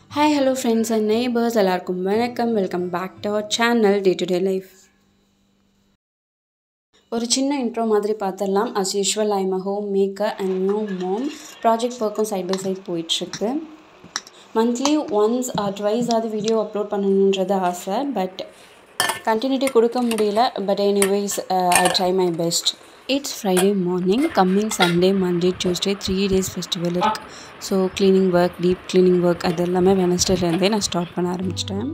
hi hello friends and neighbours எல்லாருக்கும் வணக்கம் welcome back to our channel day to day life ஒரு சின்ன intro மாதிரி பார்த்துடலாம் as usual I'm a home maker and new mom project ஒர்க்கும் side by side போயிட்டுருக்கு monthly once or twice ஆது video upload பண்ணணுன்றது ஆசை பட் கண்டினியூட்டி கொடுக்க முடியல but anyways I try my best it's Friday morning coming Sunday Monday Tuesday three days festival இருக்குது so cleaning work deep cleaning work அது எல்லாமே வெனஸ்டேலேருந்தே நான் ஸ்டார்ட் பண்ண ஆரம்பிச்சிட்டேன்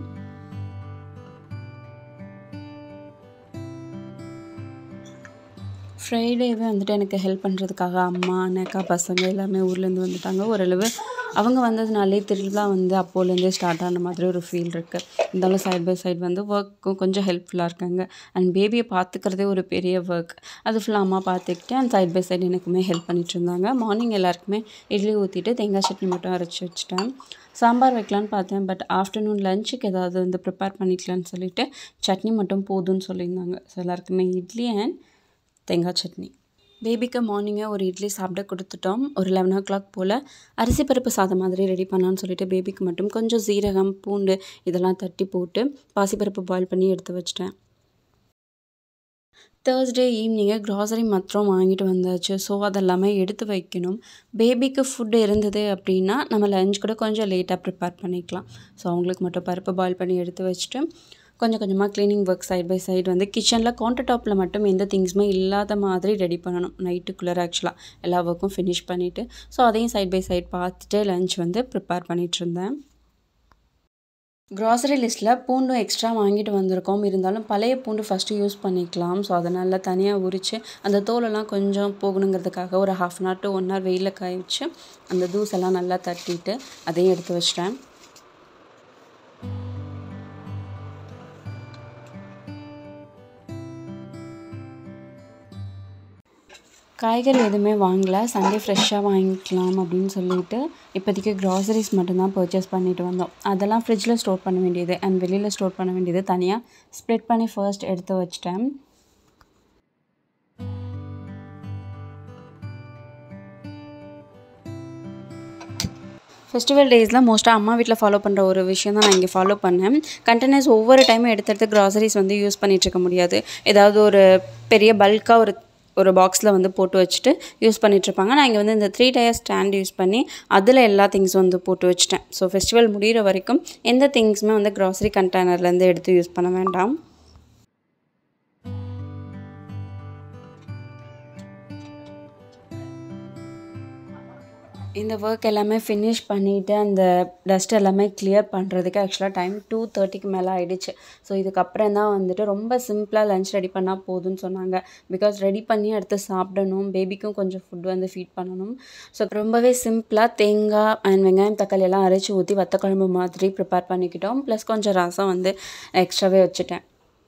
ஃப்ரைடேவே வந்துட்டு எனக்கு ஹெல்ப் பண்ணுறதுக்காக அம்மா அண்ணாக்கா பசங்க எல்லாமே ஊர்லேருந்து வந்துட்டாங்க ஓரளவு அவங்க வந்ததுனாலே திருவிழா வந்து அப்போலேருந்தே ஸ்டார்ட் ஆன மாதிரி ஒரு ஃபீல் இருக்குது இருந்தாலும் சைட் பை சைட் வந்து ஒர்க்கும் கொஞ்சம் ஹெல்ப்ஃபுல்லாக இருக்காங்க அண்ட் பேபியை பார்த்துக்கிறதே ஒரு பெரிய ஒர்க் அது ஃபுல்லாக அம்மா பார்த்துக்கிட்டு அண்ட் சைட் பை சைடு எனக்குமே ஹெல்ப் பண்ணிட்டு இருந்தாங்க மார்னிங் எல்லாருக்குமே இட்லி ஊற்றிட்டு தேங்காய் சட்னி மட்டும் அரைச்சி வச்சுட்டேன் சாம்பார் வைக்கலான்னு பார்த்தேன் பட் ஆஃப்டர்நூன் லஞ்சுக்கு ஏதாவது வந்து ப்ரிப்பேர் பண்ணிக்கலான்னு சொல்லிட்டு சட்னி மட்டும் போதும்னு சொல்லியிருந்தாங்க ஸோ எல்லாருக்குமே இட்லி அண்ட் தேங்காய் சட்னி பேபிக்கு மார்னிங்கே ஒரு இட்லி சாப்பிட கொடுத்துட்டோம் ஒரு லெவன் ஓ கிளாக் போல் அரிசி பருப்பு சாதம் மாதிரி ரெடி பண்ணலான்னு சொல்லிட்டு பேபிக்கு மட்டும் கொஞ்சம் சீரகம் பூண்டு இதெல்லாம் தட்டி போட்டு பாசிப்பருப்பு பாயில் பண்ணி எடுத்து வச்சிட்டேன் தேர்ஸ்டே ஈவினிங்கு க்ராசரி மாத்திரம் வாங்கிட்டு வந்தாச்சு ஸோ அதெல்லாமே எடுத்து வைக்கணும் பேபிக்கு ஃபுட்டு இருந்தது அப்படின்னா நம்ம லஞ்ச் கூட கொஞ்சம் லேட்டாக ப்ரிப்பேர் பண்ணிக்கலாம் ஸோ அவங்களுக்கு மட்டும் பருப்பு பாயில் பண்ணி எடுத்து வச்சுட்டு கொஞ்சம் கொஞ்சமாக cleaning work side by side வந்து கிச்சனில் கவுண்டர் டாப்பில் மட்டும் எந்த திங்ஸுமே இல்லாத மாதிரி ரெடி பண்ணணும் நைட்டுக்குள்ளே ஆக்சுவலாக எல்லா ஒர்க்கும் ஃபினிஷ் பண்ணிவிட்டு ஸோ அதையும் சைட் பை சைட் பார்த்துட்டு லஞ்ச் வந்து ப்ரிப்பேர் பண்ணிகிட்டு இருந்தேன் க்ராசரி லிஸ்ட்டில் பூண்டும் எக்ஸ்ட்ரா வாங்கிட்டு வந்திருக்கோம் இருந்தாலும் பழைய பூண்டு ஃபஸ்ட்டு யூஸ் பண்ணிக்கலாம் ஸோ அதனால் தனியாக உரித்து அந்த தோலெல்லாம் கொஞ்சம் போகணுங்கிறதுக்காக ஒரு half an hour to one hour வெயிலில் காய வச்சு அந்த தூசெல்லாம் நல்லா தட்டிட்டு அதையும் எடுத்து வச்சிட்டேன் காய்கறி எதுவுமே வாங்கலை சண்டே ஃப்ரெஷ்ஷாக வாங்கிக்கலாம் அப்படின்னு சொல்லிட்டு இப்போதைக்கு க்ராசரிஸ் மட்டும்தான் பர்ச்சேஸ் பண்ணிட்டு வந்தோம் அதெல்லாம் ஃப்ரிட்ஜில் ஸ்டோர் பண்ண வேண்டியது அண்ட் வெளியில் ஸ்டோர் பண்ண வேண்டியது தனியாக ஸ்ப்ளிட் பண்ணி ஃபர்ஸ்ட் எடுத்து வச்சிட்டேன் ஃபெஸ்டிவல் டேஸில் மோஸ்ட்டாக அம்மா வீட்டில் ஃபாலோ பண்ணுற ஒரு விஷயம் தான் நான் இங்கே ஃபாலோ பண்ணேன் கண்டெய்னர்ஸ் ஒவ்வொரு டைமும் எடுத்து எடுத்து க்ராசரிஸ் வந்து யூஸ் பண்ணிகிட்ருக்க முடியாது ஏதாவது ஒரு பெரிய பல்காக ஒரு ஒரு பாக்ஸில் வந்து போட்டு வச்சுட்டு யூஸ் பண்ணிகிட்ருப்பாங்க நான் இங்கே வந்து இந்த த்ரீ டயர் ஸ்டாண்ட் யூஸ் பண்ணி அதில் எல்லா திங்ஸும் வந்து போட்டு வச்சுட்டேன் ஸோ ஃபெஸ்டிவல் முடிகிற வரைக்கும் எந்த திங்ஸுமே வந்து க்ராசரி கண்டெய்னர்லேருந்து எடுத்து யூஸ் பண்ண வேண்டாம் இந்த ஒர்க் எல்லாமே ஃபினிஷ் பண்ணிவிட்டு அந்த டஸ்ட் எல்லாமே கிளியர் பண்ணுறதுக்கு ஆக்சுவலாக டைம் டூ தேர்ட்டிக்கு மேலே ஆகிடுச்சு ஸோ இதுக்கப்புறம் தான் வந்துட்டு ரொம்ப சிம்பிளாக லஞ்ச் ரெடி பண்ணால் போதும்னு சொன்னாங்க பிகாஸ் ரெடி பண்ணி அடுத்து சாப்பிடணும் பேபிக்கும் கொஞ்சம் ஃபுட் வந்து ஃபீட் பண்ணணும் ஸோ ரொம்பவே சிம்பிளாக தேங்காய் அண்ட் வெங்காயம் தக்காளி எல்லாம் அரைச்சி ஊற்றி வத்த குழம்பு மாதிரி ப்ரிப்பேர் பண்ணிக்கிட்டோம் ப்ளஸ் கொஞ்சம் ரசம் வந்து எக்ஸ்ட்ராவே வச்சுட்டேன்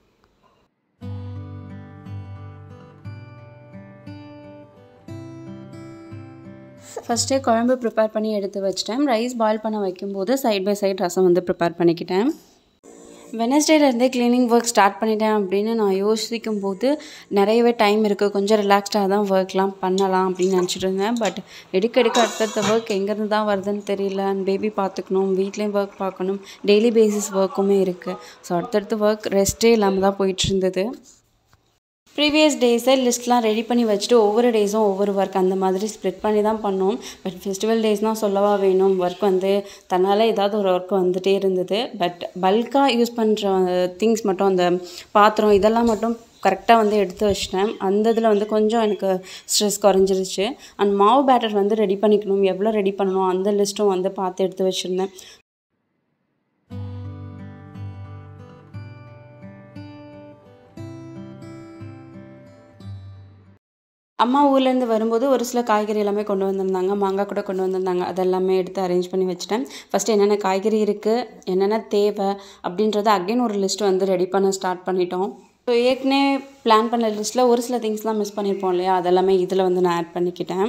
ஃபஸ்ட்டே குழம்பு ப்ரிப்பேர் பண்ணி எடுத்து வச்சிட்டேன் ரைஸ் பாயில் பண்ண வைக்கும்போது சைட் பை சைட் ரசம் வந்து ப்ரிப்பேர் பண்ணிக்கிட்டேன் வெனஸ்டேலேருந்தே க்ளீனிங் ஒர்க் ஸ்டார்ட் பண்ணிட்டேன் அப்படின்னு நான் யோசிக்கும் போது நிறையவே டைம் இருக்குது கொஞ்சம் ரிலாக்ஸ்டாக தான் ஒர்க்லாம் பண்ணலாம் அப்படின்னு நினச்சிட்டு இருந்தேன் பட் எடுக்க எடுக்க அடுத்தடுத்த ஒர்க் எங்கேருந்து தான் வருதுன்னு தெரியல அண்ட் பேபி பார்த்துக்கணும் வீட்லேயும் ஒர்க் பார்க்கணும் டெய்லி பேசிஸ் ஒர்க்குமே இருக்குது ஸோ அடுத்தடுத்து ஒர்க் ரெஸ்ட்டே இல்லாமல் தான் போயிட்டு இருந்தது ப்ரீவியஸ் டேஸை லிஸ்ட்லாம் ரெடி பண்ணி வச்சுட்டு ஒவ்வொரு டேஸும் ஒவ்வொரு ஒர்க் அந்த மாதிரி ஸ்ப்ளிட் பண்ணி தான் பண்ணோம் பட் ஃபெஸ்டிவல் டேஸ்னால் சொல்லவா வேணும் ஒர்க் வந்து தன்னால் ஏதாவது ஒரு ஒர்க் வந்துகிட்டே இருந்தது பட் பல்காக யூஸ் பண்ணுற திங்ஸ் மட்டும் அந்த பாத்திரம் இதெல்லாம் மட்டும் கரெக்டாக வந்து எடுத்து வச்சிட்டேன் அந்த இதில் வந்து கொஞ்சம் எனக்கு ஸ்ட்ரெஸ் குறைஞ்சிருச்சு அண்ட் மாவு பேட்டர் வந்து ரெடி பண்ணிக்கணும் எவ்வளோ ரெடி பண்ணணும் அந்த லிஸ்ட்டும் வந்து பார்த்து எடுத்து வச்சுருந்தேன் அம்மா ஊர்லேருந்து வரும்போது ஒரு சில காய்கறி எல்லாமே கொண்டு வந்திருந்தாங்க மாங்காய் கூட கொண்டு வந்திருந்தாங்க அதெல்லாமே எடுத்து அரேஞ்ச் பண்ணி வச்சுட்டேன் ஃபஸ்ட்டு என்னென்ன காய்கறி இருக்குது என்னென்ன தேவை அப்படின்றத அகைன் ஒரு லிஸ்ட் வந்து ரெடி பண்ண ஸ்டார்ட் பண்ணிட்டோம் ஸோ ஏற்கனவே பிளான் பண்ண லிஸ்ட்டில் ஒரு சில திங்ஸ்லாம் மிஸ் பண்ணியிருப்போம் இல்லையா அதெல்லாமே இதில் வந்து நான் ஆட் பண்ணிக்கிட்டேன்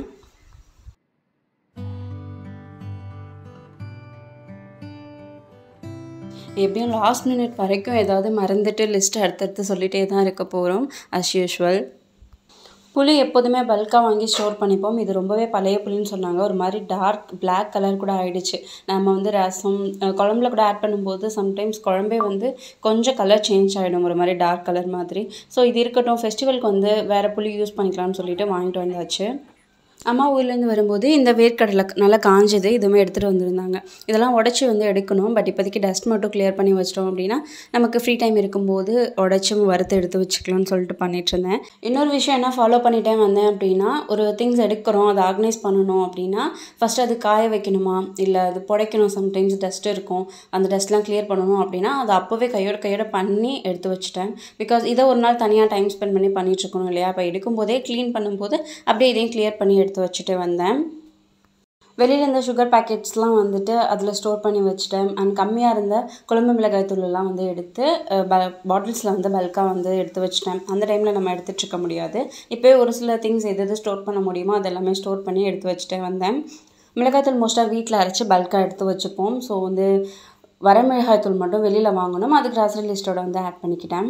எப்படியும் லாஸ்ட் மினிட் வரைக்கும் ஏதாவது மறந்துட்டு லிஸ்ட் அடுத்தடுத்து சொல்லிகிட்டே தான் இருக்க போகிறோம் அஸ் யூஷுவல் புளி எப்போதுமே பல்காக வாங்கி ஸ்டோர் பண்ணிப்போம் இது ரொம்பவே பழைய புளின்னு சொன்னாங்க ஒரு மாதிரி டார்க் Black கலர் கூட ஆயிடுச்சு நம்ம வந்து ரசம் அஹ், குழம்புல கூட ஆட் பண்ணும்போது சம்டைம்ஸ் குழம்பே வந்து கொஞ்சம் கலர் சேஞ்ச் ஆகிடும் ஒரு மாதிரி டார்க் கலர் மாதிரி ஸோ இது இருக்கட்டும் ஃபெஸ்டிவலுக்கு வந்து வேறு புளி யூஸ் பண்ணிக்கலாம்னு சொல்லிட்டு வாங்கிட்டு வந்தாச்சு அம்மா ஊர்லேருந்து வரும்போது இந்த வேர்க்கடலை நல்லா காஞ்சது இதுவுமே எடுத்துகிட்டு வந்திருந்தாங்க இதெல்லாம் உடச்சி வந்து எடுக்கணும் பட் இப்போதைக்கு டஸ்ட் மட்டும் கிளியர் பண்ணி வச்சிட்டோம் அப்படின்னா நமக்கு ஃப்ரீ டைம் இருக்கும்போது உடச்சும் வறுத்து எடுத்து வச்சுக்கலாம்னு சொல்லிட்டு பண்ணிட்டு இருந்தேன் இன்னொரு விஷயம் என்ன ஃபாலோ பண்ணிட்டே வந்தேன் அப்படின்னா ஒரு திங்ஸ் எடுக்கிறோம் அதை ஆர்கனைஸ் பண்ணணும் அப்படின்னா ஃபஸ்ட்டு அது காய வைக்கணுமா இல்லை அது புடைக்கணும் சம்டைம்ஸ் டஸ்ட் இருக்கும் அந்த டஸ்ட்லாம் கிளியர் பண்ணணும் அப்படின்னா அதை அப்போவே கையோட கையோட பண்ணி எடுத்து வச்சுட்டேன் பிகாஸ் இதை ஒரு நாள் தனியாக டைம் ஸ்பெண்ட் பண்ணி பண்ணிட்டு இருக்கணும் இல்லையா அப்போ எடுக்கும்போதே க்ளீன் பண்ணும்போது அப்படியே இதையும் கிளியர் பண்ணி எடுத்து வச்சுட்டு வந்தேன் வெளியில் இருந்த சுகர் பேக்கெட்ஸ்லாம் வந்துட்டு அதில் ஸ்டோர் பண்ணி வச்சுட்டேன் அண்ட் கம்மியாக இருந்த குழம்பு மிளகாய் தூளெல்லாம் வந்து எடுத்து பாட்டில்ஸில் வந்து பல்காக வந்து எடுத்து வச்சுட்டேன் அந்த டைமில் நம்ம எடுத்துகிட்டு இருக்க முடியாது இப்போயே ஒரு சில திங்ஸ் எது எது ஸ்டோர் பண்ண முடியுமோ அதெல்லாமே ஸ்டோர் பண்ணி எடுத்து வச்சுட்டே வந்தேன் மிளகாய்த்தூள் மோஸ்ட்டாக வீட்டில் அரைச்சி பல்காக எடுத்து வச்சுப்போம் ஸோ வந்து வர மிளகாய்த்தூள் மட்டும் வெளியில் வாங்கணும் அது கிராசரி லிஸ்ட்டோட வந்து ஆட் பண்ணிக்கிட்டேன்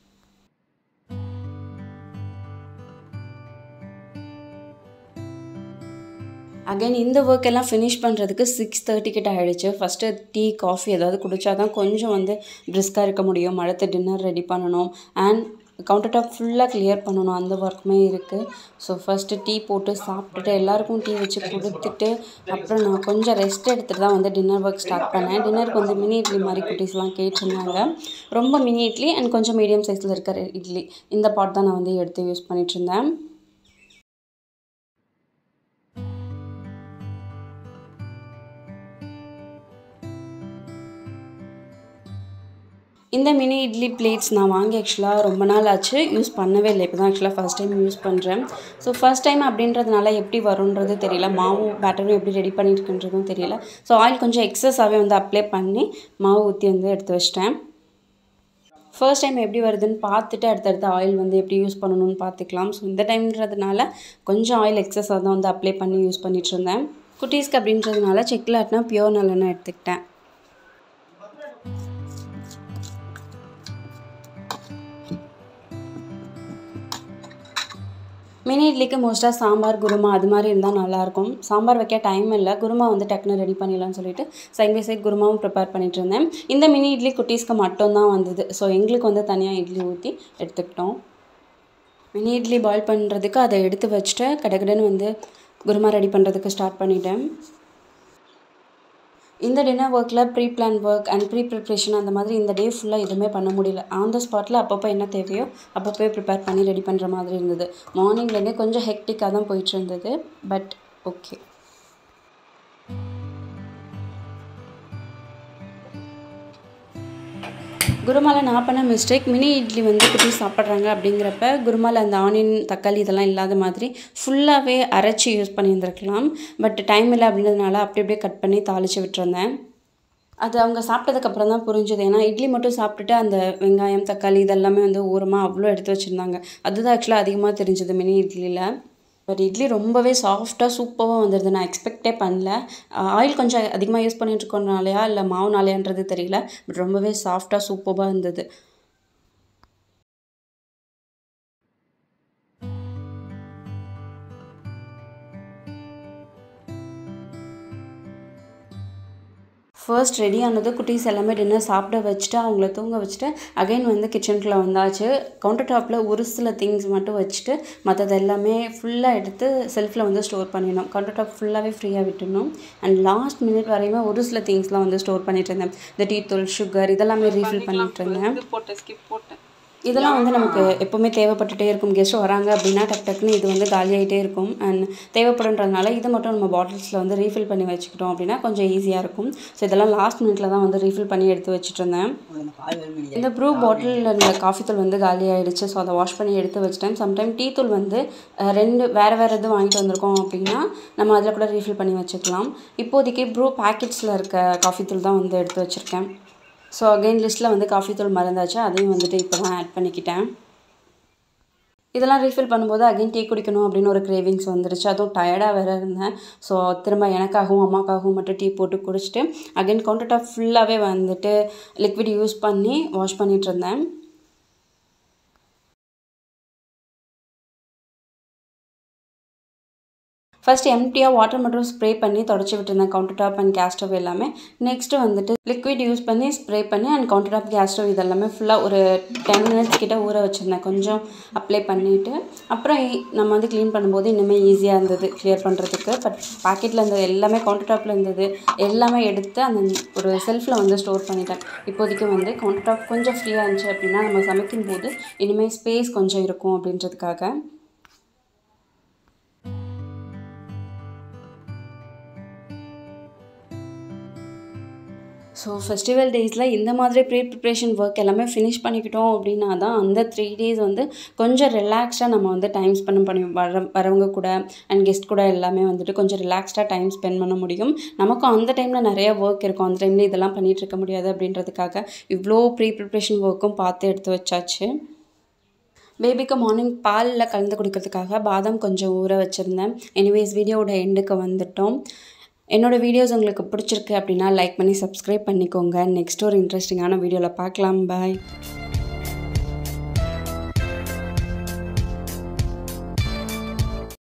அகைன் இந்த ஒர்க் எல்லாம் ஃபினிஷ் பண்ணுறதுக்கு சிக்ஸ் தேர்ட்டி கிட்ட ஆகிடுச்சு ஃபஸ்ட்டு டீ காஃபி ஏதாவது குடித்தா தான் கொஞ்சம் வந்து பிரிஸ்காக இருக்க முடியும் அடுத்து டின்னர் ரெடி பண்ணணும் அண்ட் கவுண்டர் டாப் ஃபுல்லாக கிளியர் பண்ணணும் அந்த ஒர்க்குமே இருக்குது ஸோ ஃபஸ்ட்டு டீ போட்டு சாப்பிட்டுட்டு எல்லாருக்கும் டீ வச்சு கொடுத்துட்டு அப்புறம் நான் கொஞ்சம் ரெஸ்ட் எடுத்துகிட்டு தான் வந்து டின்னர் ஒர்க் ஸ்டார்ட் பண்ணேன் டின்னருக்கு வந்து மினி இட்லி மாதிரி குட்டீஸ்லாம் கேட்டிருந்தாங்க ரொம்ப மினி இட்லி அண்ட் கொஞ்சம் மீடியம் சைஸில் இருக்கிற இட்லி இந்த பாட் தான் நான் வந்து எடுத்து யூஸ் பண்ணிட்டு இருந்தேன் இந்த மினி இட்லி பிளேட்ஸ் நான் வாங்கி ஆக்சுவலாக ரொம்ப நாள் ஆச்சு யூஸ் பண்ணவே இல்லை இப்போ தான் ஆக்சுவலாக ஃபஸ்ட் டைம் யூஸ் பண்ணுறேன் ஸோ ஃபஸ்ட் டைம் அப்படின்றதுனால எப்படி வரும்ன்றது தெரியல மாவு பேட்டரும் எப்படி ரெடி பண்ணியிருக்குன்றதும் தெரியல ஸோ ஆயில் கொஞ்சம் எக்ஸஸாகவே வந்து அப்ளை பண்ணி மாவு ஊற்றி வந்து எடுத்து வச்சிட்டேன் ஃபர்ஸ்ட் டைம் எப்படி வருதுன்னு பார்த்துட்டு அடுத்தடுத்த ஆயில் வந்து எப்படி யூஸ் பண்ணணும்னு பார்த்துக்கலாம் ஸோ இந்த டைம்ன்றதுனால கொஞ்சம் ஆயில் எக்ஸஸாக தான் வந்து அப்ளை பண்ணி யூஸ் பண்ணிட்டு இருந்தேன் குட்டீஸ்க்கு அப்படின்றதுனால செக்கில் ஆட்டினா பியோர் நல்லெண்ணெய் எடுத்துக்கிட்டேன் மினி இட்லிக்கு மோஸ்ட்டாக சாம்பார் குருமா அது மாதிரி இருந்தால் நல்லாயிருக்கும் சாம்பார் வைக்க டைம் இல்லை குருமா வந்து டக்குன்னு ரெடி பண்ணிடலாம்னு சொல்லிட்டு சைட் பை சைட் குருமாவும் ப்ரிப்பேர் பண்ணிட்டு இருந்தேன் இந்த மினி இட்லி குட்டீஸ்க்கு மட்டும்தான் வந்தது ஸோ எங்களுக்கு வந்து தனியாக இட்லி ஊற்றி எடுத்துக்கிட்டோம் மினி இட்லி பாயில் பண்ணுறதுக்கு அதை எடுத்து வச்சுட்டு கடகடன்னு வந்து குருமா ரெடி பண்ணுறதுக்கு ஸ்டார்ட் பண்ணிட்டேன் இந்த டின்னர் ஒர்க்கில் pre plan work and pre preparation அந்த மாதிரி இந்த டே ஃபுல்லாக எதுவுமே பண்ண முடியல ஆன் த ஸ்பாட்டில் அப்பப்போ என்ன தேவையோ அப்பப்போ ப்ரிப்பேர் பண்ணி ரெடி பண்ணுற மாதிரி இருந்தது மார்னிங்லேருந்தே கொஞ்சம் ஹெக்டிக்காக தான் போயிட்டு இருந்தது பட் ஓகே குருமாவில் நான் பண்ண மிஸ்டேக் மினி இட்லி வந்து குட்டி சாப்பிட்றாங்க அப்படிங்கிறப்ப குருமாவில் அந்த ஆனியன் தக்காளி இதெல்லாம் இல்லாத மாதிரி ஃபுல்லாகவே அரைச்சி யூஸ் பண்ணியிருந்திருக்கலாம் பட் டைம் இல்லை அப்படின்றதுனால அப்படி அப்படியே கட் பண்ணி தாளித்து விட்டுருந்தேன் அது அவங்க சாப்பிட்டதுக்கப்புறம் தான் புரிஞ்சுது ஏன்னா இட்லி மட்டும் சாப்பிட்டுட்டு அந்த வெங்காயம் தக்காளி இதெல்லாமே வந்து ஓரமாக அவ்வளோ எடுத்து வச்சுருந்தாங்க அதுதான் ஆக்சுவலாக அதிகமாக தெரிஞ்சது மினி இட்லியில் பட் இட்லி ரொம்பவே சாஃப்டாக சூப்பராக வந்துடுது நான் எக்ஸ்பெக்டே பண்ணல ஆயில் கொஞ்சம் அதிகமாக யூஸ் பண்ணிட்டு இருக்கோம்னாலையா இல்லை மாவுனாலையான்றது தெரியல பட் ரொம்பவே சாஃப்டாக சூப்பராக இருந்தது ஃபர்ஸ்ட் ரெடி ஆனது குட்டீஸ் எல்லாமே டின்னர் சாப்பிட வச்சுட்டு அவங்கள தூங்க வச்சுட்டு அகைன் வந்து கிச்சனுக்குள்ளே வந்தாச்சு கவுண்டர் டாப்பில் ஒரு சில திங்ஸ் மட்டும் வச்சுட்டு மற்றது எல்லாமே ஃபுல்லாக எடுத்து செல்ஃபில் வந்து ஸ்டோர் பண்ணிடணும் கவுண்டர் டாப் ஃபுல்லாகவே ஃப்ரீயாக விட்டுடணும் அண்ட் லாஸ்ட் மினிட் வரையுமே ஒரு சில திங்ஸ்லாம் வந்து ஸ்டோர் பண்ணிட்டு இருந்தேன் இந்த டீ தூள் சுகர் இதெல்லாமே ரீஃபில் பண்ணிட்டு இருந்தேன் போட்டேன் ஸ்கிப் போட்டேன் இதெல்லாம் வந்து நமக்கு எப்போவுமே தேவைப்பட்டுட்டே இருக்கும் கெஸ்ட் வராங்க அப்படின்னா டக் டக்குன்னு இது வந்து காலியாகிட்டே இருக்கும் அண்ட் தேவைப்படுன்றதுனால இதை மட்டும் நம்ம பாட்டில்ஸில் வந்து ரீஃபில் பண்ணி வச்சுக்கிட்டோம் அப்படின்னா கொஞ்சம் ஈஸியாக இருக்கும் ஸோ இதெல்லாம் லாஸ்ட் மினிட்ல தான் வந்து ரீஃபில் பண்ணி எடுத்து வச்சுட்டு இருந்தேன் இந்த ப்ரூ பாட்டிலில் இருந்த காஃபி தூள் வந்து காலி ஆயிடுச்சு ஸோ அதை வாஷ் பண்ணி எடுத்து வச்சிட்டேன் சம்டைம் டீ தூள் வந்து அஹ், ரெண்டு வேறு வேறு இது வாங்கிட்டு வந்திருக்கோம் அப்படின்னா நம்ம அதில் கூட ரீஃபில் பண்ணி வச்சுக்கலாம் இப்போதைக்கு ப்ரூ பேக்கெட்ஸில் இருக்க காஃபி தூள் தான் வந்து எடுத்து வச்சுருக்கேன் ஸோ அகைன் லிஸ்ட்டில் வந்து காஃபி தூள் மறந்தாச்சு அதையும் வந்துட்டு இப்போ தான் ஆட் பண்ணிக்கிட்டேன் இதெல்லாம் ரீஃபில் பண்ணும்போது அகைன் டீ குடிக்கணும் அப்படின்னு ஒரு கிரேவிங்ஸ் வந்துருச்சு அதுவும் டயர்டாக வேறு இருந்தேன் ஸோ திரும்ப எனக்காகவும் அம்மாக்காகவும் மட்டும் டீ போட்டு குடிச்சிட்டு அகைன் கவுண்டர் டாப் ஃபுல்லாகவே வந்துட்டு லிக்விட் யூஸ் பண்ணி வாஷ் பண்ணிகிட்டு இருந்தேன் ஃபர்ஸ்ட் எம்டியாக வாட்டர் மட்டும் ஸ்ப்ரே பண்ணி தொடச்சி விட்டுருந்தேன் counter top and gas stove எல்லாமே நெக்ஸ்ட்டு வந்துட்டு லிக்விட் யூஸ் பண்ணி ஸ்ப்ரே பண்ணி and counter top gas stove இதெல்லாமே ஃபுல்லாக ஒரு டென் மினிட்ஸ் கிட்ட ஊற வச்சுருந்தேன் கொஞ்சம் அப்ளை பண்ணிவிட்டு அப்புறம் இ- நம்ம வந்து க்ளீன் பண்ணும்போது இன்னுமே ஈஸியாக இருந்தது க்ளியர் பண்ணுறதுக்கு பட் பாக்கெட்டில் இருந்தது எல்லாமே கவுண்டர் டாப்பில் இருந்தது எல்லாமே எடுத்து அந்த ஒரு செல்ஃபில் வந்து ஸ்டோர் பண்ணிட்டேன் இப்போதைக்கு வந்து கவுண்டர் டாப் கொஞ்சம் ஃப்ரீயாக இருந்துச்சு அப்படின்னா நம்ம சமைக்கும் போது இனிமேல் ஸ்பேஸ் கொஞ்சம் இருக்கும் அப்படின்றதுக்காக ஸோ ஃபெஸ்டிவல் டேஸில் இந்த மாதிரி ப்ரீ ப்ரிப்ரேஷன் ஒர்க் எல்லாமே ஃபினிஷ் பண்ணிக்கிட்டோம் அப்படின்னா தான் அந்த த்ரீ டேஸ் வந்து கொஞ்சம் ரிலாக்ஸ்டாக நம்ம வந்து டைம் ஸ்பெண்ட் பண்ணி வர வரவங்க கூட அண்ட் கெஸ்ட் கூட எல்லாமே வந்துட்டு கொஞ்சம் ரிலாக்ஸ்டாக டைம் ஸ்பெண்ட் பண்ண முடியும் நமக்கும் அந்த டைமில் நிறைய ஒர்க் இருக்கும் அந்த டைமில் இதெல்லாம் பண்ணிகிட்டு இருக்க முடியாது அப்படின்றதுக்காக இவ்வளோ ப்ரீ ப்ரிப்ரேஷன் ஒர்க்கும் பார்த்து எடுத்து வச்சாச்சு பேபிக்கு மார்னிங் பாலில் கலந்து கொடுக்கறதுக்காக பாதாம் கொஞ்சம் ஊற வச்சுருந்தேன் எனிவேஸ் வீடியோவோட எண்டுக்கு வந்துட்டோம் என்னோட வீடியோஸ் உங்களுக்கு பிடிச்சிருக்கு அப்படின்னா லைக் பண்ணி சப்ஸ்கிரைப் பண்ணிக்கோங்க நெக்ஸ்ட் ஒரு இன்ட்ரெஸ்டிங்கான வீடியோவில் பார்க்கலாம் பாய்